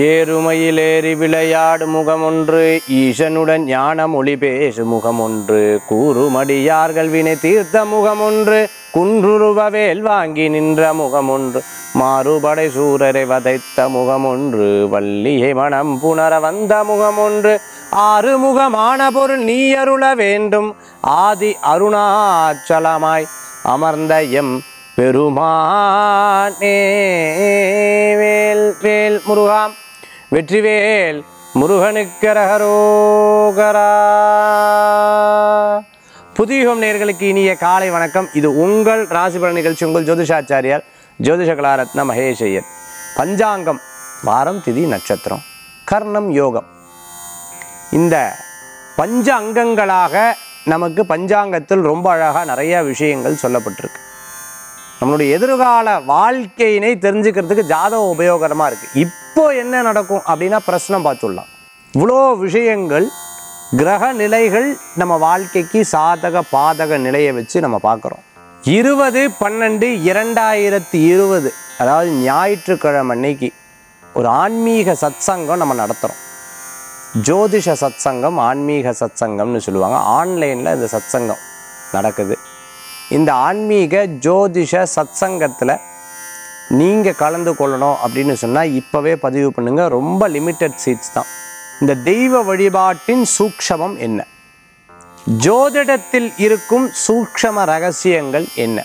ஏறுமையிலேறி விளையாடு முகமொன்று ஈசனுடன் ஞான மொழி பேசு முகமொன்று கூறுமடியார்கள் வினை தீர்த்த முகமொன்று குன்றுருவ வேல் வாங்கி நின்ற முகமொன்று மாறுபடை சூரரை வதைத்த முகமொன்று வள்ளியை மனம் புணர வந்த முகமொன்று ஆறுமுகமான பொருள் நீ அருள வேண்டும் ஆதி அருணாச்சலமாய் அமர்ந்த எம் பெருமானே வேல் வேல் முருகாம் வெற்றிவேல் முருகனுக்கரகரோகரா புதியுகம் நேர்களுக்கு இனிய காலை வணக்கம் இது உங்கள் ராசிபலன் நிகழ்ச்சி உங்கள் ஜோதிஷாச்சாரியார் ஜோதிஷ கலாரத்ன மகேஷ் ஐயர் பஞ்சாங்கம் வாரம் திதி நட்சத்திரம் கர்ணம் யோகம் இந்த பஞ்ச அங்கங்களாக நமக்கு பஞ்சாங்கத்தில் ரொம்ப அழகாக நிறைய விஷயங்கள் சொல்லப்பட்டிருக்கு நம்மளுடைய எதிர்கால வாழ்க்கையினை தெரிஞ்சுக்கிறதுக்கு ஜாதகம் உபயோகரமாக இருக்குது இப்போ என்ன நடக்கும் அப்படின்னா பிரச்சனை பார்த்துடலாம் இவ்வளோ விஷயங்கள் கிரக நிலைகள் நம்ம வாழ்க்கைக்கு சாதக பாதக நிலையை வச்சு நம்ம பார்க்குறோம் இருபது பன்னெண்டு இரண்டாயிரத்தி இருபது அதாவது ஞாயிற்றுக்கிழமை அன்னைக்கு ஒரு ஆன்மீக சத்சங்கம் நம்ம நடத்துகிறோம் ஜோதிஷ சத்சங்கம் ஆன்மீக சத்சங்கம்னு சொல்லுவாங்க ஆன்லைனில் இந்த சத்சங்கம் நடக்குது இந்த ஆன்மீக ஜோதிஷ சத்சங்கத்தில் நீங்கள் கலந்து கொள்ளணும் அப்படின்னு சொன்னால் இப்போவே பதிவு பண்ணுங்கள் ரொம்ப லிமிட்டட் சீட்ஸ் தான் இந்த தெய்வ வழிபாட்டின் சூக்ஷமம் என்ன ஜோதிடத்தில் இருக்கும் சூக்ஷம ரகசியங்கள் என்ன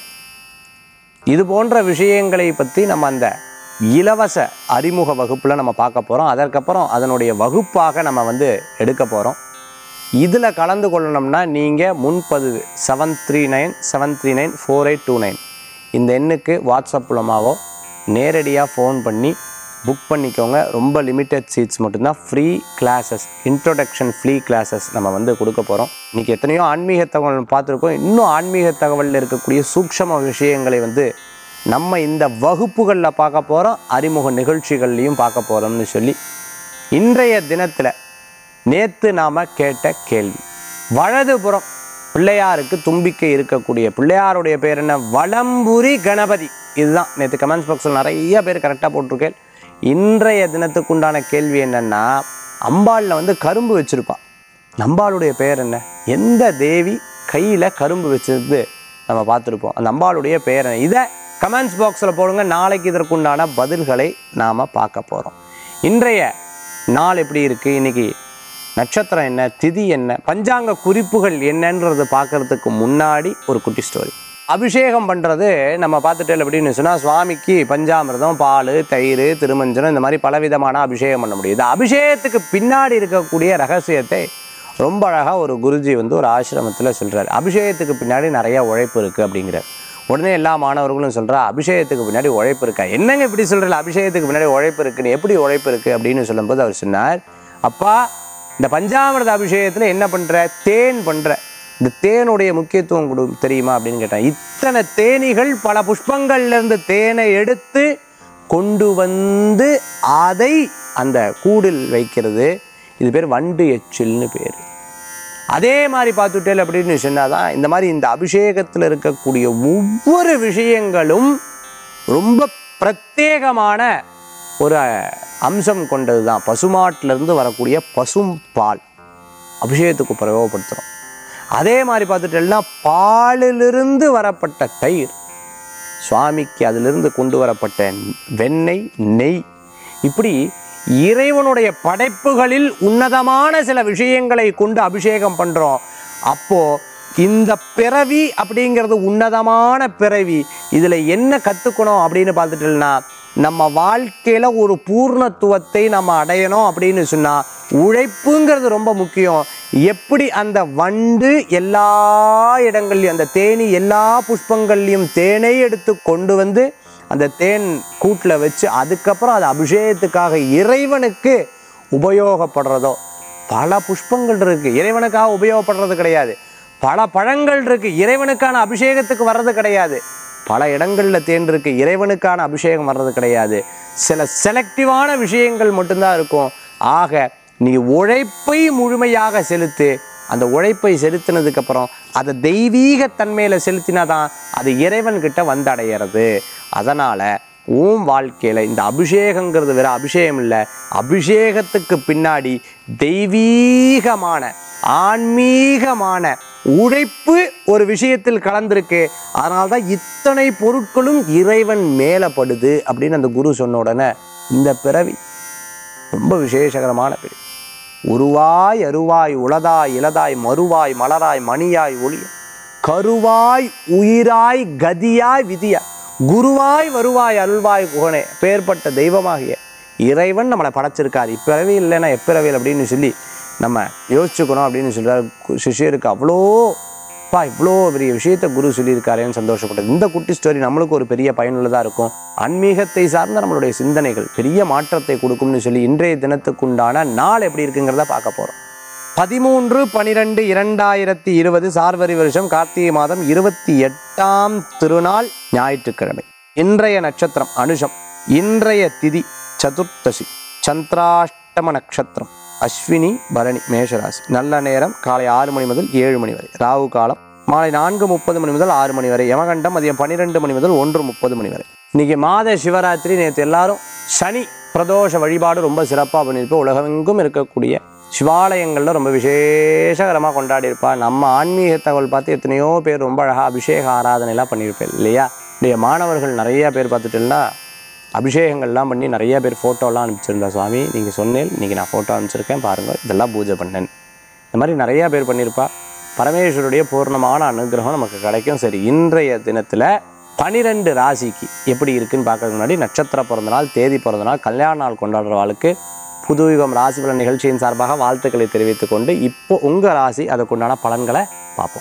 இது போன்ற விஷயங்களை பற்றி நம்ம அந்த இலவச அறிமுக வகுப்பில் நம்ம பார்க்க போகிறோம் அதற்கப்புறம் அதனுடைய வகுப்பாக நம்ம வந்து எடுக்க போகிறோம் இதில் கலந்து கொள்ளணும்னா நீங்கள் முன்பதிவு seven three nine seven three nine four eight two nine இந்த எண்ணுக்கு வாட்ஸ்அப் மூலமாகவோ நேரடியாக ஃபோன் பண்ணி புக் பண்ணிக்கோங்க ரொம்ப லிமிட்டட் சீட்ஸ் மட்டும்தான் free classes introduction free classes நம்ம வந்து கொடுக்க போகிறோம் இன்றைக்கி எத்தனையோ ஆன்மீக தகவல் பார்த்துருக்கோம் இன்னும் ஆன்மீக தகவலில் இருக்கக்கூடிய சூக்ஷம விஷயங்களை வந்து நம்ம இந்த வகுப்புகளில் பார்க்க போகிறோம் அறிமுக நிகழ்ச்சிகள்லையும் பார்க்க போகிறோம்னு சொல்லி இன்றைய தினத்தில் நேற்று நாம் கேட்ட கேள்வி வலதுபுறம் பிள்ளையாருக்கு தும்பிக்கை இருக்கக்கூடிய பிள்ளையாருடைய பேர் என்ன வலம்புரி கணபதி இதுதான் நேற்று கமெண்ட்ஸ் பாக்ஸில் நிறைய பேர் கரெக்டாக போட்டிருக்கேன் இன்றைய தினத்துக்குண்டான கேள்வி என்னென்னா அம்பாளில் வந்து கரும்பு வச்சுருப்பான் அம்பாளுடைய பேர் என்ன எந்த தேவி கையில் கரும்பு வச்சிருந்து நம்ம பார்த்துருப்போம் அந்த அம்பாளுடைய பேர் என்ன இதை கமெண்ட்ஸ் பாக்ஸில் போடுங்க நாளைக்கு இதற்குண்டான பதில்களை நாம் பார்க்க போகிறோம் இன்றைய நாள் எப்படி இருக்குது இன்றைக்கி நட்சத்திரம் என்ன திதி என்ன பஞ்சாங்க குறிப்புகள் என்னன்றது பார்க்கறதுக்கு முன்னாடி ஒரு குட்டி ஸ்டோரி அபிஷேகம் பண்ணுறது நம்ம பார்த்துட்டு அப்படின்னு சொன்னால் சுவாமிக்கு பஞ்சாமிர்தம் பால் தயிர் திருமஞ்சனம் இந்த மாதிரி பலவிதமான அபிஷேகம் பண்ண முடியுது அபிஷேகத்துக்கு பின்னாடி இருக்கக்கூடிய ரகசியத்தை ரொம்ப அழகாக ஒரு குருஜி வந்து ஒரு ஆசிரமத்தில் சொல்கிறார் அபிஷேகத்துக்கு பின்னாடி நிறைய உழைப்பு இருக்குது அப்படிங்கிறார் உடனே எல்லா மாணவர்களும் சொல்கிறா அபிஷேகத்துக்கு பின்னாடி உழைப்பு இருக்கா என்னங்க இப்படி சொல்கிறல அபிஷேகத்துக்கு பின்னாடி உழைப்பு இருக்குன்னு எப்படி உழைப்பு இருக்குது அப்படின்னு சொல்லும்போது அவர் சொன்னார் அப்பா இந்த பஞ்சாமிர்த அபிஷேகத்தில் என்ன பண்ணுற தேன் பண்ணுற இந்த தேனுடைய முக்கியத்துவம் கொடு தெரியுமா அப்படின்னு கேட்டேன் இத்தனை தேனீகள் பல புஷ்பங்கள்லேருந்து தேனை எடுத்து கொண்டு வந்து அதை அந்த கூடில் வைக்கிறது இது பேர் வண்டு எச்சில்னு பேர் அதே மாதிரி பார்த்துட்டேல் அப்படின்னு சொன்னால் தான் இந்த மாதிரி இந்த அபிஷேகத்தில் இருக்கக்கூடிய ஒவ்வொரு விஷயங்களும் ரொம்ப பிரத்யேகமான ஒரு அம்சம் கொண்டது தான் பசுமாட்டிலிருந்து வரக்கூடிய பசும் பால் அபிஷேகத்துக்கு பிரயோகப்படுத்துகிறோம் அதே மாதிரி பார்த்துட்டேன்னா பாலிலிருந்து வரப்பட்ட தயிர் சுவாமிக்கு அதிலிருந்து கொண்டு வரப்பட்ட வெண்ணெய் நெய் இப்படி இறைவனுடைய படைப்புகளில் உன்னதமான சில விஷயங்களை கொண்டு அபிஷேகம் பண்ணுறோம் அப்போது இந்த பிறவி அப்படிங்கிறது உன்னதமான பிறவி இதில் என்ன கற்றுக்கணும் அப்படின்னு பார்த்துட்டோம்னா நம்ம வாழ்க்கையில் ஒரு பூர்ணத்துவத்தை நம்ம அடையணும் அப்படின்னு சொன்னால் உழைப்புங்கிறது ரொம்ப முக்கியம் எப்படி அந்த வண்டு எல்லா இடங்கள்லையும் அந்த தேனி எல்லா புஷ்பங்கள்லையும் தேனை எடுத்து கொண்டு வந்து அந்த தேன் கூட்டில் வச்சு அதுக்கப்புறம் அது அபிஷேகத்துக்காக இறைவனுக்கு உபயோகப்படுறதோ பல புஷ்பங்கள் இருக்குது இறைவனுக்காக உபயோகப்படுறது கிடையாது பல பழங்கள் இருக்குது இறைவனுக்கான அபிஷேகத்துக்கு வர்றது கிடையாது பல இடங்களில் தேன் இருக்கு இறைவனுக்கான அபிஷேகம் வர்றது கிடையாது சில செலக்டிவான விஷயங்கள் மட்டும்தான் இருக்கும் ஆக நீ உழைப்பை முழுமையாக செலுத்து அந்த உழைப்பை செலுத்தினதுக்கப்புறம் அதை தெய்வீக தன்மையில் செலுத்தினாதான் அது இறைவன்கிட்ட வந்தடைகிறது அதனால் உன் வாழ்க்கையில் இந்த அபிஷேகங்கிறது வேற அபிஷேகம் இல்லை அபிஷேகத்துக்கு பின்னாடி தெய்வீகமான ஆன்மீகமான உழைப்பு ஒரு விஷயத்தில் கலந்திருக்கு அதனால தான் இத்தனை பொருட்களும் இறைவன் மேலப்படுது அப்படின்னு அந்த குரு சொன்ன உடனே இந்த பிறவி ரொம்ப விசேஷகரமான பிறவி உருவாய் அருவாய் உளதாய் இலதாய் மறுவாய் மலராய் மணியாய் ஒளி கருவாய் உயிராய் கதியாய் விதியாய் குருவாய் வருவாய் அருள்வாய் குகனே பேர்பட்ட தெய்வமாகிய இறைவன் நம்மளை படைச்சிருக்கார் இப்பிறவி இல்லைன்னா எப்பிறவியில் அப்படின்னு சொல்லி நம்ம யோசிச்சுக்கணும் அப்படின்னு சொல்றாரு கு- சிஷ்யருக்கு அவ்வளோ பா இவ்வளோ பெரிய விஷயத்தை குரு சொல்லியிருக்காரேன்னு சந்தோஷப்பட்டது இந்த குட்டி ஸ்டோரி நம்மளுக்கு ஒரு பெரிய பயனுள்ளதாக இருக்கும் ஆன்மீகத்தை சார்ந்த நம்மளுடைய சிந்தனைகள் பெரிய மாற்றத்தை கொடுக்கும்னு சொல்லி இன்றைய தினத்துக்குண்டான நாள் எப்படி இருக்குங்கிறத பார்க்க போகிறோம் பதிமூன்று பனிரெண்டு இரண்டாயிரத்தி இருபது சார்வரி வருஷம் கார்த்திகை மாதம் இருபத்தி எட்டாம் திருநாள் ஞாயிற்றுக்கிழமை இன்றைய நட்சத்திரம் அனுஷம் இன்றைய திதி சதுர்த்தசி சந்திராஷ்டம நட்சத்திரம் அஸ்வினி பரணி மேஷராசி நல்ல நேரம் காலை ஆறு மணி முதல் ஏழு மணி வரை ராகு காலம் மாலை நான்கு முப்பது மணி முதல் ஆறு மணி வரை யமகண்டம் மதியம் பன்னிரெண்டு மணி முதல் ஒன்று முப்பது மணி வரை இன்னைக்கு மாத சிவராத்திரி நேற்று எல்லாரும் சனி பிரதோஷ வழிபாடு ரொம்ப சிறப்பாக பண்ணியிருப்போம் உலகமெங்கும் இருக்கக்கூடிய சிவாலயங்களில் ரொம்ப விசேஷகரமாக கொண்டாடி இருப்பா நம்ம ஆன்மீக தகவல் பார்த்து எத்தனையோ பேர் ரொம்ப அழகாக அபிஷேக ஆராதனைலாம் பண்ணியிருப்பேன் இல்லையா இடைய மாணவர்கள் நிறைய பேர் பார்த்துட்டோம்னா அபிஷேகங்கள்லாம் பண்ணி நிறைய பேர் ஃபோட்டோலாம் அனுப்பிச்சிருந்தா சுவாமி நீங்கள் சொன்னேன் இன்றைக்கி நான் ஃபோட்டோ அனுப்பிச்சிருக்கேன் பாருங்கள் இதெல்லாம் பூஜை பண்ணேன் இந்த மாதிரி நிறையா பேர் பண்ணியிருப்பா பரமேஸ்வருடைய பூர்ணமான அனுகிரகம் நமக்கு கிடைக்கும் சரி இன்றைய தினத்தில் பனிரெண்டு ராசிக்கு எப்படி இருக்குன்னு பார்க்கறதுக்கு முன்னாடி நட்சத்திர பிறந்த நாள் தேதி பிறந்த நாள் கல்யாண நாள் கொண்டாடுறவாளுக்கு புதுயுகம் ராசி பலன் நிகழ்ச்சியின் சார்பாக வாழ்த்துக்களை தெரிவித்துக் கொண்டு இப்போ உங்கள் ராசி அதுக்குண்டான பலன்களை பார்ப்போம்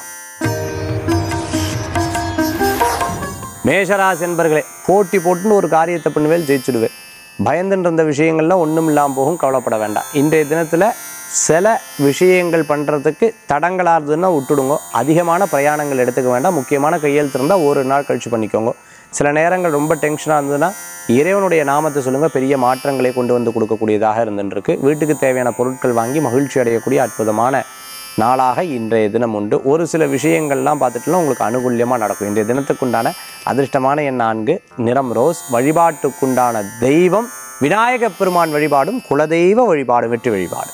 மேஷராசி என்பர்களே போட்டி போட்டுன்னு ஒரு காரியத்தை பண்ணுவேல் ஜெயிச்சுடுவேன் பயந்துன்னு இருந்த விஷயங்கள்லாம் ஒன்றும் இல்லாமல் போகும் கவலைப்பட வேண்டாம் இன்றைய தினத்தில் சில விஷயங்கள் பண்ணுறதுக்கு தடங்களாக இருந்ததுன்னா விட்டுடுங்க அதிகமான பிரயாணங்கள் எடுத்துக்க வேண்டாம் முக்கியமான கையெழுத்து இருந்தால் ஒரு நாள் கழிச்சு பண்ணிக்கோங்க சில நேரங்கள் ரொம்ப டென்ஷனாக இருந்ததுன்னா இறைவனுடைய நாமத்தை சொல்லுங்கள் பெரிய மாற்றங்களை கொண்டு வந்து கொடுக்கக்கூடியதாக இருந்துருக்கு வீட்டுக்கு தேவையான பொருட்கள் வாங்கி மகிழ்ச்சி அடையக்கூடிய அற்புதமான நாளாக இன்றைய தினம் உண்டு ஒரு சில விஷயங்கள்லாம் பார்த்துட்டுலாம் உங்களுக்கு அனுகூல்யமாக நடக்கும் இன்றைய தினத்துக்குண்டான அதிர்ஷ்டமான எண் நான்கு நிறம் ரோஸ் வழிபாட்டுக்குண்டான தெய்வம் விநாயகப் பெருமான் வழிபாடும் குலதெய்வ வழிபாடு வெற்றி வழிபாடு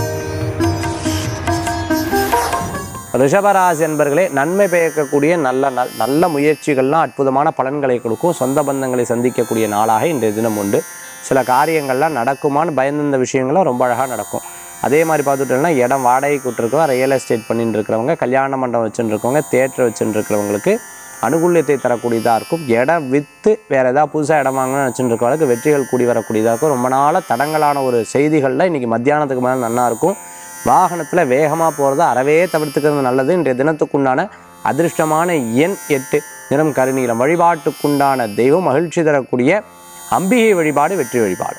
ரிஷபராசி என்பர்களே நன்மை பயக்கக்கூடிய நல்ல நாள் நல்ல முயற்சிகள்லாம் அற்புதமான பலன்களை கொடுக்கும் சொந்த பந்தங்களை சந்திக்கக்கூடிய நாளாக இன்றைய தினம் உண்டு சில காரியங்கள்லாம் நடக்குமான்னு பயந்திருந்த விஷயங்கள்லாம் ரொம்ப அழகாக நடக்கும் அதே மாதிரி பார்த்துட்டோம்னா இடம் வாடகைக்கு விட்டுருக்கோம் ரியல் எஸ்டேட் பண்ணிட்டு இருக்கிறவங்க கல்யாண மண்டபம் வச்சுட்டு இருக்கவங்க தேட்டர் வச்சுட்டு இருக்கிறவங்களுக்கு அனுகூல்யத்தை தரக்கூடியதாக இருக்கும் இடம் விற்று வேறு ஏதாவது புதுசாக இடம் வாங்கணும்னு வச்சுட்டு இருக்கவங்களுக்கு வெற்றிகள் கூடி வரக்கூடியதாக இருக்கும் ரொம்ப நாளாக தடங்கலான ஒரு செய்திகளில் இன்றைக்கி மத்தியானத்துக்கு மேலே நல்லா இருக்கும் வாகனத்தில் வேகமாக போகிறத அறவே தவிர்த்துக்கிறது நல்லது இன்றைய தினத்துக்குண்டான அதிர்ஷ்டமான எண் எட்டு நிறம் கருநீலம் வழிபாட்டுக்குண்டான தெய்வம் மகிழ்ச்சி தரக்கூடிய அம்பிகை வழிபாடு வெற்றி வழிபாடு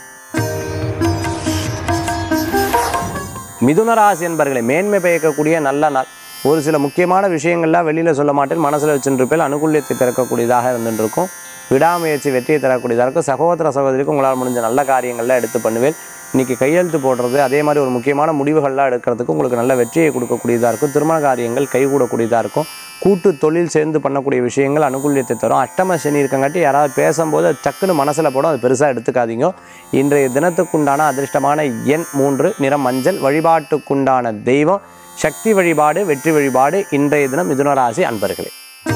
மிதுன ராசி என்பர்களை மேன்மை பயக்கக்கூடிய நல்ல நாள் ஒரு சில முக்கியமான விஷயங்கள்லாம் வெளியில் சொல்ல மாட்டேன் மனசில் வச்சுருப்பேன் அனுகூல்யத்தை திறக்கக்கூடியதாக இருந்துருக்கும் விடாமுயற்சி வெற்றியை தரக்கூடியதாக இருக்கும் சகோதர சகோதரிக்கு உங்களால் முடிஞ்ச நல்ல காரியங்கள்லாம் எடுத்து பண்ணுவேன் இன்றைக்கி கையெழுத்து போடுறது அதே மாதிரி ஒரு முக்கியமான முடிவுகள்லாம் எடுக்கிறதுக்கு உங்களுக்கு நல்ல வெற்றியை கொடுக்கக்கூடியதாக இருக்கும் திருமண காரியங்கள் கைகூடக்கூடியதாக இருக்கும் கூட்டு தொழில் சேர்ந்து பண்ணக்கூடிய விஷயங்கள் அனுகூல்யத்தை தரும் அஷ்டம சனி இருக்கங்காட்டி யாராவது பேசும்போது அது டக்குன்னு மனசில் போடும் அது பெருசாக எடுத்துக்காதீங்க இன்றைய தினத்துக்குண்டான அதிர்ஷ்டமான எண் மூன்று நிறம் மஞ்சள் வழிபாட்டுக்குண்டான தெய்வம் சக்தி வழிபாடு வெற்றி வழிபாடு இன்றைய தினம் மிதுனராசி அன்பர்களே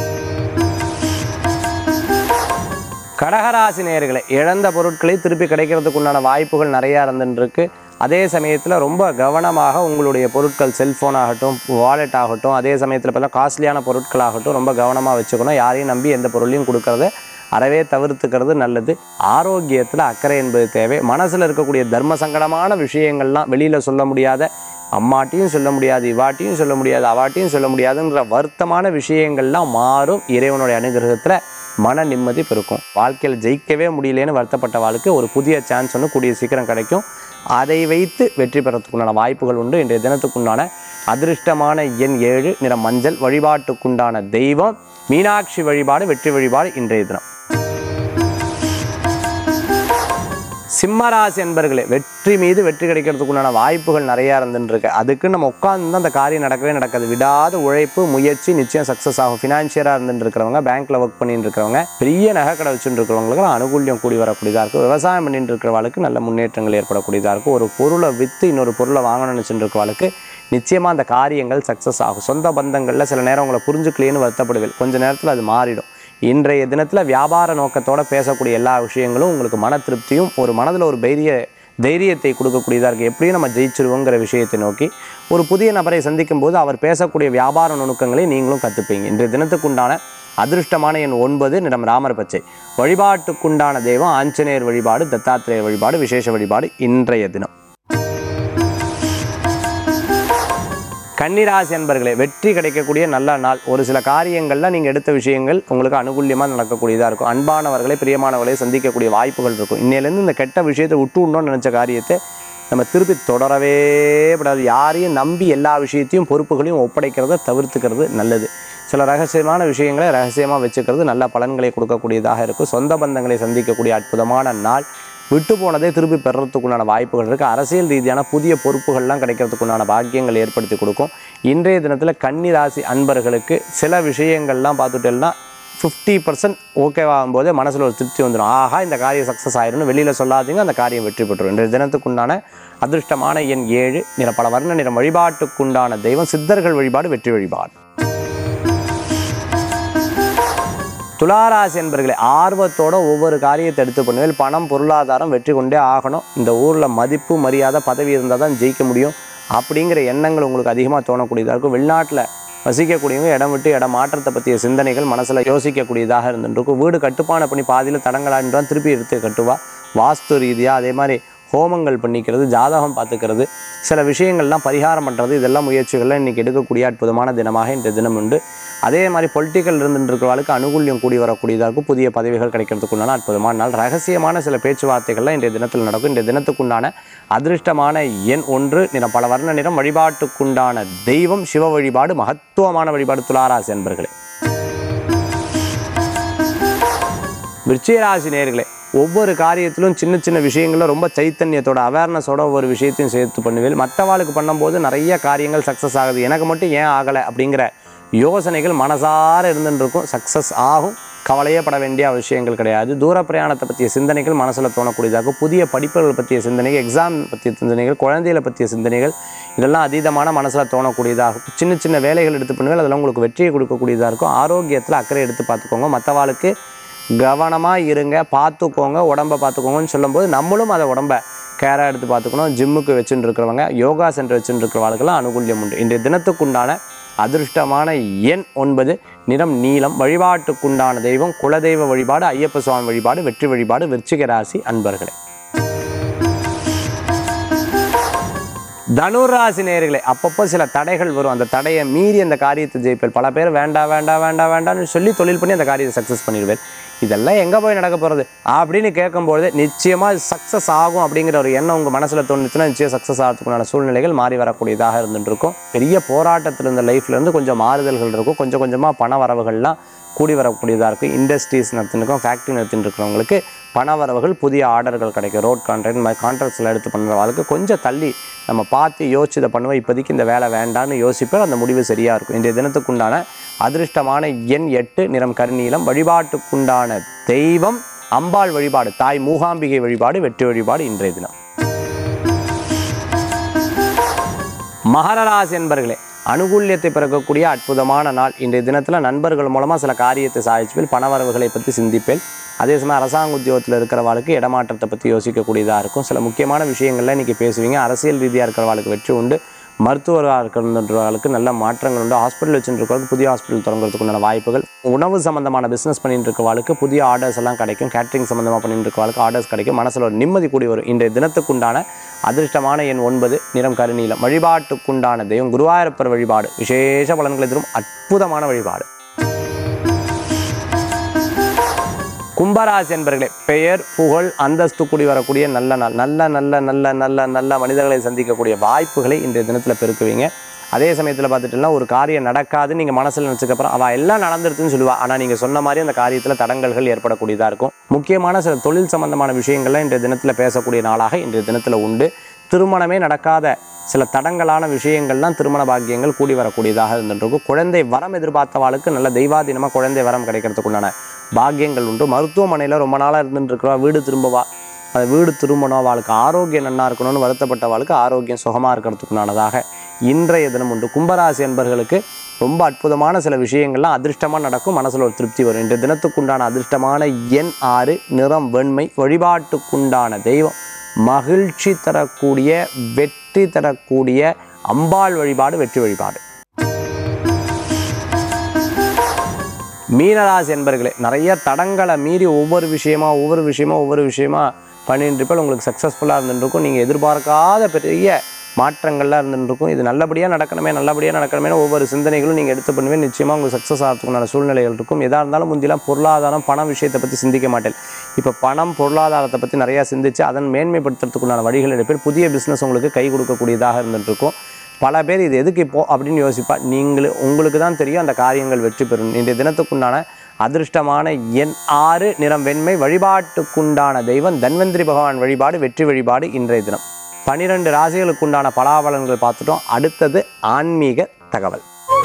கடகராசி நேயர்களே இழந்த பொருட்களை திருப்பி கிடைக்கிறதுக்கு உண்டான வாய்ப்புகள் நிறையா இருந்துருக்கு அதே சமயத்தில் ரொம்ப கவனமாக உங்களுடைய பொருட்கள் செல்ஃபோன் ஆகட்டும் வாலெட் ஆகட்டும் அதே சமயத்தில் பார்த்தா காஸ்ட்லியான பொருட்கள் ஆகட்டும் ரொம்ப கவனமாக வச்சுக்கணும் யாரையும் நம்பி எந்த பொருளையும் கொடுக்கறத அறவே தவிர்த்துக்கிறது நல்லது ஆரோக்கியத்தில் அக்கறை என்பது தேவை மனசில் இருக்கக்கூடிய தர்ம சங்கடமான விஷயங்கள்லாம் வெளியில் சொல்ல முடியாத அம்மாட்டியும் சொல்ல முடியாது இவாட்டியும் சொல்ல முடியாது அவாட்டியும் சொல்ல முடியாதுன்ற வருத்தமான விஷயங்கள்லாம் மாறும் இறைவனுடைய அனுகிரகத்தில் மன நிம்மதி பெருக்கும் வாழ்க்கையில் ஜெயிக்கவே முடியலன்னு வருத்தப்பட்ட வாழ்க்கை ஒரு புதிய சான்ஸ் ஒன்று கூடிய சீக்கிரம் கிடைக்கும் அதை வைத்து வெற்றி பெறத்துக்குண்டான வாய்ப்புகள் உண்டு இன்றைய தினத்துக்குண்டான அதிர்ஷ்டமான எண் ஏழு நிற மஞ்சள் வழிபாட்டுக்குண்டான தெய்வம் மீனாட்சி வழிபாடு வெற்றி வழிபாடு இன்றைய தினம் சிம்மராசி என்பர்களே வெற்றி மீது வெற்றி கிடைக்கிறதுக்கு உண்டான வாய்ப்புகள் நிறையா இருந்துட்டு இருக்கு அதுக்கு நம்ம உட்கார்ந்து அந்த காரியம் நடக்கவே நடக்காது விடாத உழைப்பு முயற்சி நிச்சயம் சக்ஸஸ் ஆகும் ஃபினான்ஷியராக இருந்துட்டு இருக்கிறவங்க பேங்க்ல ஒர்க் பண்ணிட்டு இருக்கிறவங்க பெரிய நகை கடை வச்சுட்டு இருக்கிறவங்களுக்கு அனுகூல்யம் கூடி வரக்கூடியதாக இருக்கும் விவசாயம் பண்ணிட்டு இருக்கிறவங்களுக்கு நல்ல முன்னேற்றங்கள் ஏற்படக்கூடியதாக இருக்கும் ஒரு பொருளை விற்று இன்னொரு பொருளை வாங்கணும்னு நினச்சிட்டு இருக்கிறவங்களுக்கு நிச்சயமாக அந்த காரியங்கள் சக்ஸஸ் ஆகும் சொந்த பந்தங்களில் சில நேரம் உங்களை புரிஞ்சுக்கலையேன்னு வருத்தப்படுவேன் கொஞ்ச நேரத்தில் அது மாறிடும் இன்றைய தினத்தில் வியாபார நோக்கத்தோட பேசக்கூடிய எல்லா விஷயங்களும் உங்களுக்கு மன திருப்தியும் ஒரு மனதில் ஒரு தைரிய தைரியத்தை கொடுக்கக்கூடியதாக இருக்குது எப்படியும் நம்ம ஜெயிச்சிருவோங்கிற விஷயத்தை நோக்கி ஒரு புதிய நபரை சந்திக்கும் போது அவர் பேசக்கூடிய வியாபார நுணுக்கங்களை நீங்களும் கற்றுப்பீங்க இன்றைய தினத்துக்குண்டான அதிர்ஷ்டமான எண் ஒன்பது நிறம் ராமர் பச்சை வழிபாட்டுக்குண்டான தெய்வம் ஆஞ்சநேயர் வழிபாடு தத்தாத்திரேயர் வழிபாடு விசேஷ வழிபாடு இன்றைய தினம் கன்னிராசி அன்பர்களே வெற்றி கிடைக்கக்கூடிய நல்ல நாள் ஒரு சில காரியங்களில் நீங்கள் எடுத்த விஷயங்கள் உங்களுக்கு அனுகூல்யமாக நடக்கக்கூடியதாக இருக்கும் அன்பானவர்களை பிரியமானவர்களை சந்திக்கக்கூடிய வாய்ப்புகள் இருக்கும் இன்னையிலேருந்து இந்த கெட்ட விஷயத்தை விட்டு விடணும்னு நினச்ச காரியத்தை நம்ம திருப்பி தொடரவே கூடாது யாரையும் நம்பி எல்லா விஷயத்தையும் பொறுப்புகளையும் ஒப்படைக்கிறத தவிர்த்துக்கிறது நல்லது சில ரகசியமான விஷயங்களை ரகசியமாக வச்சுக்கிறது நல்ல பலன்களை கொடுக்கக்கூடியதாக இருக்கும் சொந்த பந்தங்களை சந்திக்கக்கூடிய அற்புதமான நாள் விட்டு போனதே திருப்பி பெறறதுக்குண்டான வாய்ப்புகள் இருக்குது அரசியல் ரீதியான புதிய பொறுப்புகள்லாம் கிடைக்கிறதுக்குண்டான பாக்கியங்கள் ஏற்படுத்தி கொடுக்கும் இன்றைய தினத்தில் கன்னி ராசி அன்பர்களுக்கு சில விஷயங்கள்லாம் பார்த்துட்டேன்னா ஃபிஃப்டி பர்சன்ட் ஓகேவாகும் போதே மனசில் ஒரு திருப்தி வந்துடும் ஆஹா இந்த காரியம் சக்ஸஸ் ஆயிரும்னு வெளியில் சொல்லாதீங்க அந்த காரியம் வெற்றி பெற்றுரும் இன்றைய தினத்துக்குண்டான அதிர்ஷ்டமான எண் ஏழு நிற பல வர்ண நிறம் வழிபாட்டுக்குண்டான தெய்வம் சித்தர்கள் வழிபாடு வெற்றி வழிபாடு துளாராசி என்பர்களே ஆர்வத்தோட ஒவ்வொரு காரியத்தை எடுத்து பண்ணுவேன் பணம் பொருளாதாரம் வெற்றி கொண்டே ஆகணும் இந்த ஊரில் மதிப்பு மரியாதை பதவி இருந்தால் தான் ஜெயிக்க முடியும் அப்படிங்கிற எண்ணங்கள் உங்களுக்கு அதிகமாக தோணக்கூடியதாக இருக்கும் வெளிநாட்டில் வசிக்கக்கூடியவங்க இடம் விட்டு இடம் மாற்றத்தை பற்றிய சிந்தனைகள் மனசில் யோசிக்கக்கூடியதாக இருந்துருக்கும் வீடு கட்டுப்பான பண்ணி பாதியில் தடங்களான்றான் திருப்பி எடுத்து கட்டுவா வாஸ்து ரீதியாக அதே மாதிரி ஹோமங்கள் பண்ணிக்கிறது ஜாதகம் பார்த்துக்கிறது சில விஷயங்கள்லாம் பரிகாரம் பண்ணுறது இதெல்லாம் முயற்சிகள்லாம் இன்றைக்கி எடுக்கக்கூடிய அற்புதமான தினமாக இன்றைய தினம் உண்டு அதே மாதிரி பொலிட்டிக்கல் இருந்துட்டு இருக்கிறவர்களுக்கு அனுகூல்யம் கூடி வரக்கூடியதாக இருக்கும் புதிய பதவிகள் கிடைக்கிறதுக்குண்டான அற்புதமான நாள் ரகசியமான சில பேச்சுவார்த்தைகள்லாம் இன்றைய தினத்தில் நடக்கும் இன்றைய தினத்துக்குண்டான அதிர்ஷ்டமான எண் ஒன்று நிறம் பல வர்ண நிறம் வழிபாட்டுக்குண்டான தெய்வம் சிவ வழிபாடு மகத்துவமான வழிபாடு துளாராசி என்பர்களே விருச்சிகராசி நேர்களே ஒவ்வொரு காரியத்திலும் சின்ன சின்ன விஷயங்களில் ரொம்ப சைத்தன்யத்தோட அவேர்னஸோட ஒவ்வொரு விஷயத்தையும் சேர்த்து பண்ணுவேன் மற்றவாளுக்கு பண்ணும்போது நிறைய காரியங்கள் சக்ஸஸ் ஆகுது எனக்கு மட்டும் ஏன் ஆகலை அப்படிங்கிற யோசனைகள் மனசார இருந்துட்டு இருக்கும் சக்ஸஸ் ஆகும் கவலையே பட வேண்டிய விஷயங்கள் கிடையாது தூர பிரயாணத்தை பற்றிய சிந்தனைகள் மனசில் தோணக்கூடியதாக புதிய படிப்புகள் பற்றிய சிந்தனைகள் எக்ஸாம் பற்றிய சிந்தனைகள் குழந்தைகளை பற்றிய சிந்தனைகள் இதெல்லாம் அதீதமான மனசில் தோணக்கூடியதாக சின்ன சின்ன வேலைகள் எடுத்து பண்ணுவேன் அதெல்லாம் உங்களுக்கு வெற்றியை கொடுக்கக்கூடியதாக இருக்கும் ஆரோக்கியத்தில் அக்கறை எடுத்து பார்த்துக்கோங்க மற்றவாளுக்கு கவனமாக இருங்க பார்த்துக்கோங்க உடம்பை பார்த்துக்கோங்கன்னு சொல்லும்போது நம்மளும் அதை உடம்பை கேராக எடுத்து பார்த்துக்கணும் ஜிம்முக்கு வச்சுட்டு இருக்கிறவங்க யோகா சென்டர் வச்சுட்டு இருக்கிறவங்களுக்கெல்லாம் அனுகூல்யம் உண்டு இன்றைய தினத்துக்குண்டான அதிர்ஷ்டமான எண் ஒன்பது நிறம் நீலம் வழிபாட்டுக்குண்டான தெய்வம் குலதெய்வ வழிபாடு ஐயப்ப சுவாமி வழிபாடு வெற்றி வழிபாடு விருச்சிக ராசி அன்பர்களே தனுராசி நேயர்களே அப்பப்போ சில தடைகள் வரும் அந்த தடையை மீறி அந்த காரியத்தை ஜெயிப்பேன் பல பேர் வேண்டாம் வேண்டாம் வேண்டாம் வேண்டாம்னு சொல்லி தொழில் பண்ணி அந்த காரியத்தை சக்ஸஸ் பண்ணிடுவேன் இதெல்லாம் எங்கே போய் நடக்க போகிறது அப்படின்னு கேட்கும்பொழுது நிச்சயமாக சக்ஸஸ் ஆகும் அப்படிங்கிற ஒரு எண்ணம் உங்கள் மனசில் தோணுச்சுன்னா நிச்சயம் சக்ஸஸ் ஆகிறதுக்குண்டான சூழ்நிலைகள் மாறி வரக்கூடியதாக இருந்துட்டு இருக்கும் பெரிய போராட்டத்தில் இருந்த லைஃப்லேருந்து கொஞ்சம் மாறுதல்கள் இருக்கும் கொஞ்சம் கொஞ்சமாக பண வரவுகள்லாம் கூடி வரக்கூடியதாக இருக்குது இண்டஸ்ட்ரீஸ் நடத்திருக்கோம் ஃபேக்ட்ரி நடத்திட்டு இருக்கிறவங்களுக்கு பண வரவுகள் புதிய ஆர்டர்கள் கிடைக்கும் ரோட் கான்ட்ராக்ட் மாதிரி கான்ட்ராக்ட்ஸில் எடுத்து பண்ணுறவங்களுக்கு கொஞ்சம் தள்ளி நம்ம பார்த்து யோசிச்சு இதை பண்ணுவோம் இப்போதைக்கு இந்த வேலை வேண்டான்னு யோசிப்பேன் அந்த முடிவு சரியாக இருக்கும் இன்றைய தினத்துக்குண்டான அதிர்ஷ்டமான எண் எட்டு நிறம் கருநீலம் வழிபாட்டுக்குண்டான தெய்வம் அம்பாள் வழிபாடு தாய் மூகாம்பிகை வழிபாடு வெற்றி வழிபாடு இன்றைய தினம் மகரராசி என்பர்களே அனுகூல்யத்தை பிறக்கக்கூடிய அற்புதமான நாள் இன்றைய தினத்தில் நண்பர்கள் மூலமாக சில காரியத்தை சாதிச்சுப்பேன் பணவரவுகளை பற்றி சிந்திப்பேன் அதே சமயம் அரசாங்க உத்தியோகத்தில் இருக்கிறவாளுக்கு இடமாற்றத்தை பற்றி யோசிக்கக்கூடியதாக இருக்கும் சில முக்கியமான விஷயங்கள்ல இன்றைக்கி பேசுவீங்க அரசியல் ரீதியாக இருக்கிறவாளுக்கு வெற்றி உண்டு மருத்துவராக இருக்கிறவர்களுக்கு நல்ல மாற்றங்கள் உண்டு ஹாஸ்பிட்டல் வச்சுருக்கிறவங்களுக்கு புதிய ஹாஸ்பிட்டல் தொடங்குறதுக்கு உண்டான வாய்ப்புகள் உணவு சம்மந்தமான பிஸ்னஸ் பண்ணிட்டு இருக்கவாளுக்கு புதிய ஆர்டர்ஸ் எல்லாம் கிடைக்கும் கேட்ரிங் சம்மந்தமாக பண்ணிட்டு இருக்கவாளுக்கு ஆர்டர்ஸ் கிடைக்கும் மனசில் ஒரு நிம்மதி கூடி வரும் இன்றைய தினத்துக்குண்டான அதிர்ஷ்டமான எண் ஒன்பது நிறம் கருநீலம் வழிபாட்டுக்குண்டான தெய்வம் குருவாயூரப்பர் வழிபாடு விசேஷ பலன்களை தரும் அற்புதமான வழிபாடு கும்பராசி என்பர்களே பெயர் புகழ் அந்தஸ்து கூடி வரக்கூடிய நல்ல நாள் நல்ல நல்ல நல்ல நல்ல நல்ல மனிதர்களை சந்திக்கக்கூடிய வாய்ப்புகளை இன்றைய தினத்தில் பெருக்குவீங்க அதே சமயத்தில் பார்த்துட்டுனா ஒரு காரியம் நடக்காது நீங்கள் மனசில் நினச்சக்கப்புறம் அவள் எல்லாம் நடந்துருதுன்னு சொல்லுவா ஆனால் நீங்கள் சொன்ன மாதிரி அந்த காரியத்தில் தடங்கல்கள் ஏற்படக்கூடியதாக இருக்கும் முக்கியமான சில தொழில் சம்பந்தமான விஷயங்கள்லாம் இன்றைய தினத்தில் பேசக்கூடிய நாளாக இன்றைய தினத்தில் உண்டு திருமணமே நடக்காத சில தடங்கலான விஷயங்கள்லாம் திருமண பாக்கியங்கள் கூடி வரக்கூடியதாக இருந்துருக்கும் குழந்தை வரம் எதிர்பார்த்தவாளுக்கு நல்ல தெய்வாதீனமாக குழந்தை வரம் கிடைக்கிறதுக்குண்டான பாக்கியங்கள் உண்டு மருத்துவமனையில் ரொம்ப நாளாக இருந்துட்டு இருக்கிறவா வீடு திரும்பவா அது வீடு திரும்பணும் அவளுக்கு ஆரோக்கியம் நன்னா இருக்கணும்னு வருத்தப்பட்டவாளுக்கு ஆரோக்கியம் சுகமாக இருக்கிறதுக்குண்டானதாக இன்றைய தினம் உண்டு கும்பராசி என்பர்களுக்கு ரொம்ப அற்புதமான சில விஷயங்கள்லாம் அதிர்ஷ்டமாக நடக்கும் மனசில் ஒரு திருப்தி வரும் இன்றைய தினத்துக்குண்டான அதிர்ஷ்டமான எண் ஆறு நிறம் வெண்மை வழிபாட்டுக்குண்டான தெய்வம் மகிழ்ச்சி தரக்கூடிய வெற்றி தரக்கூடிய அம்பாள் வழிபாடு வெற்றி வழிபாடு மீனராசி என்பர்களே நிறைய தடங்களை மீறி ஒவ்வொரு விஷயமா ஒவ்வொரு விஷயமா ஒவ்வொரு விஷயமா பண்ணிட்டு இருப்பேன் உங்களுக்கு சக்ஸஸ்ஃபுல்லாக இருந்துருக்கும் நீங்கள் எதிர்பார்க்காத பெரிய மாற்றங்கள்லாம் இருந்துருக்கும் இது நல்லபடியாக நடக்கணுமே நல்லபடியாக நடக்கணுமே ஒவ்வொரு சிந்தனைகளும் நீங்கள் எடுத்து பண்ணுவேன் நிச்சயமாக உங்களுக்கு சக்ஸஸ் ஆகிறதுக்குண்டான சூழ்நிலைகள் இருக்கும் எதாக இருந்தாலும் முந்திலாம் பொருளாதாரம் பணம் விஷயத்தை பற்றி சிந்திக்க மாட்டேன் இப்போ பணம் பொருளாதாரத்தை பற்றி நிறையா சிந்திச்சு அதன் மேன்மைப்படுத்துறதுக்குண்டான வழிகள் எடுப்பேன் புதிய பிஸ்னஸ் உங்களுக்கு கை கொடுக்கக்கூடியதாக இருந்துட்டு இருக்கும் பல பேர் இது எதுக்கு இப்போ அப்படின்னு யோசிப்பா நீங்களே உங்களுக்கு தான் தெரியும் அந்த காரியங்கள் வெற்றி பெறும் இன்றைய தினத்துக்குண்டான அதிர்ஷ்டமான எண் ஆறு நிறம் வெண்மை வழிபாட்டுக்குண்டான தெய்வம் தன்வந்திரி பகவான் வழிபாடு வெற்றி வழிபாடு இன்றைய தினம் பனிரெண்டு ராசிகளுக்குண்டான பலாபலன்கள் பார்த்துட்டோம் அடுத்தது ஆன்மீக தகவல்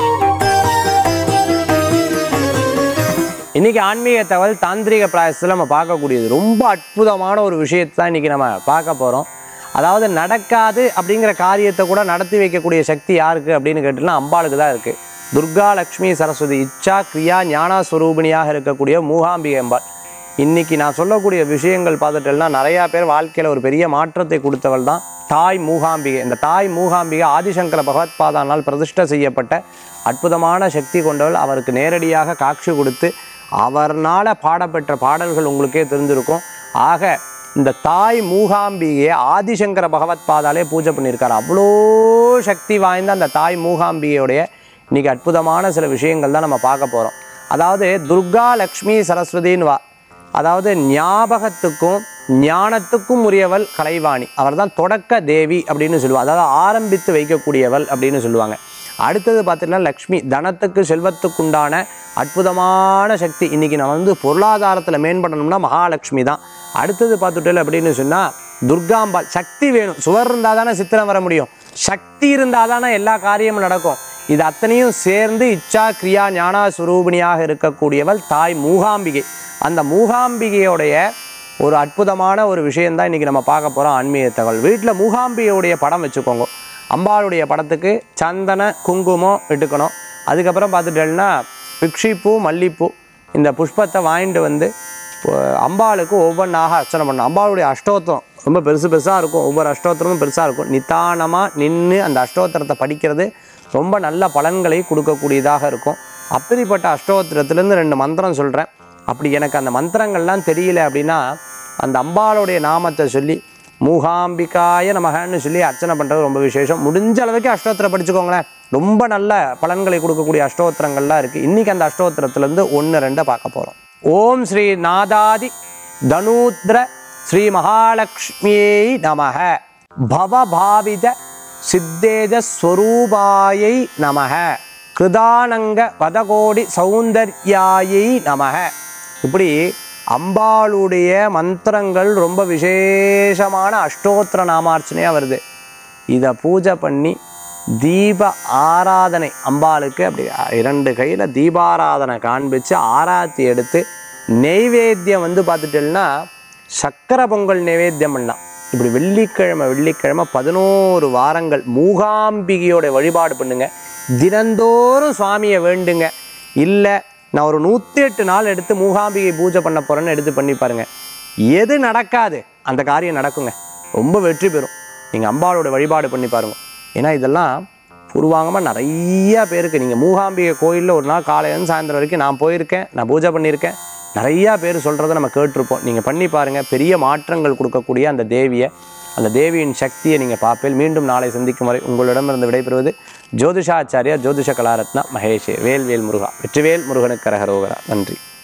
இன்னைக்கு ஆன்மீக தகவல் தாந்திரிக பிராயசத்தில் நம்ம பார்க்கக்கூடியது ரொம்ப அற்புதமான ஒரு விஷயத்தை தான் இன்னைக்கு நம்ம பார்க்க போகிறோம் அதாவது நடக்காது அப்படிங்கிற காரியத்தை கூட நடத்தி வைக்கக்கூடிய சக்தி யாருக்கு அப்படின்னு கேட்டோம்னா அம்பாளுக்கு தான் இருக்குது துர்கா லக்ஷ்மி சரஸ்வதி இச்சா கிரியா ஞானா ஸ்வரூபிணியாக இருக்கக்கூடிய மூகாம்பிகை அம்பாள் இன்னைக்கு நான் சொல்லக்கூடிய விஷயங்கள் பார்த்துட்டேன்னா நிறையா பேர் வாழ்க்கையில் ஒரு பெரிய மாற்றத்தை கொடுத்தவள் தான் தாய் மூகாம்பிகை இந்த தாய் மூகாம்பிகை ஆதிசங்கர பகவத்பாதானால் பிரதிஷ்டை செய்யப்பட்ட அற்புதமான சக்தி கொண்டவள் அவருக்கு நேரடியாக காட்சி கொடுத்து அவர்னால பாடப்பெற்ற பாடல்கள் உங்களுக்கே தெரிஞ்சிருக்கும் ஆக இந்த தாய் மூகாம்பிகையை ஆதிசங்கர பகவத்பாதாலே பூஜை பண்ணியிருக்காரு அவ்வளோ சக்தி வாய்ந்த அந்த தாய் மூகாம்பிகையுடைய இன்னைக்கு அற்புதமான சில விஷயங்கள் தான் நம்ம பார்க்க போகிறோம் அதாவது துர்கா லக்ஷ்மி சரஸ்வதின்னு வா அதாவது ஞாபகத்துக்கும் ஞானத்துக்கும் உரியவள் கலைவாணி அவர் தான் தொடக்க தேவி அப்படின்னு சொல்லுவாங்க அதாவது ஆரம்பித்து வைக்கக்கூடியவள் அப்படின்னு சொல்லுவாங்க அடுத்தது பார்த்தீங்கன்னா லக்ஷ்மி தனத்துக்கு செல்வத்துக்குண்டான அற்புதமான சக்தி இன்னைக்கு நம்ம வந்து பொருளாதாரத்தில் மேம்படணும்னா மகாலட்சுமி தான் அடுத்தது பார்த்துட்டேன் அப்படின்னு சொன்னால் துர்காம்பாள் சக்தி வேணும் சுவர் இருந்தால் தானே சித்திரம் வர முடியும் சக்தி இருந்தால் தானே எல்லா காரியமும் நடக்கும் இது அத்தனையும் சேர்ந்து இச்சா கிரியா ஞானா சுரூபிணியாக இருக்கக்கூடியவள் தாய் மூகாம்பிகை அந்த மூகாம்பிகையோடைய ஒரு அற்புதமான ஒரு விஷயந்தான் இன்றைக்கி நம்ம பார்க்க போகிறோம் ஆன்மீக தகவல் வீட்டில் மூகாம்பிகையுடைய படம் வச்சுக்கோங்க அம்பாளுடைய படத்துக்கு சந்தன குங்குமம் இட்டுக்கணும் அதுக்கப்புறம் பார்த்துட்டேன்னா பிக்ஷிப்பூ மல்லிப்பூ இந்த புஷ்பத்தை வாங்கிட்டு வந்து அஹ், அம்பாளுக்கு ஒவ்வொன்றாக அர்ச்சனை பண்ணணும் அம்பாளுடைய அஷ்டோத்திரம் ரொம்ப பெருசு பெருசாக இருக்கும் ஒவ்வொரு அஷ்டோத்திரமும் பெருசாக இருக்கும் நிதானமாக நின்று அந்த அஷ்டோத்திரத்தை படிக்கிறது ரொம்ப நல்ல பலன்களை கொடுக்கக்கூடியதாக இருக்கும் அப்படிப்பட்ட அஷ்டோத்திரத்துலேருந்து ரெண்டு மந்திரம் சொல்கிறேன் அப்படி எனக்கு அந்த மந்திரங்கள்லாம் தெரியல அப்படின்னா அந்த அம்பாளுடைய நாமத்தை சொல்லி மூகாம்பிகாய நமகன்னு சொல்லி அர்ச்சனை பண்ணுறது ரொம்ப விசேஷம் முடிஞ்ச அளவுக்கு அஷ்டோத்திரம் படிச்சுக்கோங்களேன் ரொம்ப நல்ல பலன்களை கொடுக்கக்கூடிய அஷ்டோத்திரங்கள்லாம் இருக்குது இன்றைக்கி அந்த அஷ்டோத்திரத்துலேருந்து ஒன்று ரெண்டை பார்க்க போகிறோம் ஓம் ஸ்ரீ நாதாதி தனூத்ர ஸ்ரீ மகாலட்சுமியை நமக பவபாவித சித்தேஜ ஸ்வரூபாயை நமக கிருதானங்க பதகோடி சௌந்தர்யாயை நமக இப்படி அம்பாளுடைய மந்திரங்கள் ரொம்ப விசேஷமான அஷ்டோத்திர நாமார்ச்சனையாக வருது இதை பூஜை பண்ணி தீப ஆராதனை அம்பாளுக்கு அப்படி இரண்டு கையில் தீபாராதனை காண்பிச்சு ஆராத்தி எடுத்து நெய்வேத்தியம் வந்து பார்த்துட்டேன்னா சக்கரை பொங்கல் நைவேத்தியம் பண்ணலாம் இப்படி வெள்ளிக்கிழமை வெள்ளிக்கிழமை பதினோரு வாரங்கள் மூகாம்பிகையோட வழிபாடு பண்ணுங்க தினந்தோறும் சுவாமியை வேண்டுங்க இல்லை நான் ஒரு நூற்றி எட்டு நாள் எடுத்து மூகாம்பிகை பூஜை பண்ண போகிறேன்னு எடுத்து பண்ணி பாருங்க எது நடக்காது அந்த காரியம் நடக்குங்க ரொம்ப வெற்றி பெறும் நீங்கள் அம்பாளோட வழிபாடு பண்ணி பாருங்க ஏன்னா இதெல்லாம் பூர்வாங்கமாக நிறைய பேருக்கு நீங்கள் மூகாம்பிகை கோயிலில் ஒரு நாள் காலையிலேருந்து சாயந்தரம் வரைக்கும் நான் போயிருக்கேன் நான் பூஜை பண்ணியிருக்கேன் நிறையா பேர் சொல்கிறத நம்ம கேட்டிருப்போம் நீங்கள் பண்ணி பாருங்கள் பெரிய மாற்றங்கள் கொடுக்கக்கூடிய அந்த தேவியை அந்த தேவியின் சக்தியை நீங்கள் பார்ப்பேன் மீண்டும் நாளை சந்திக்கும் வரை உங்களிடமிருந்து விடைபெறுவது ஜோதிஷாச்சாரியா ஜோதிஷ கலாரத்னா மகேஷே வேல் வேல் முருகா வெற்றிவேல் முருகனுக்கு கரகரோகரா நன்றி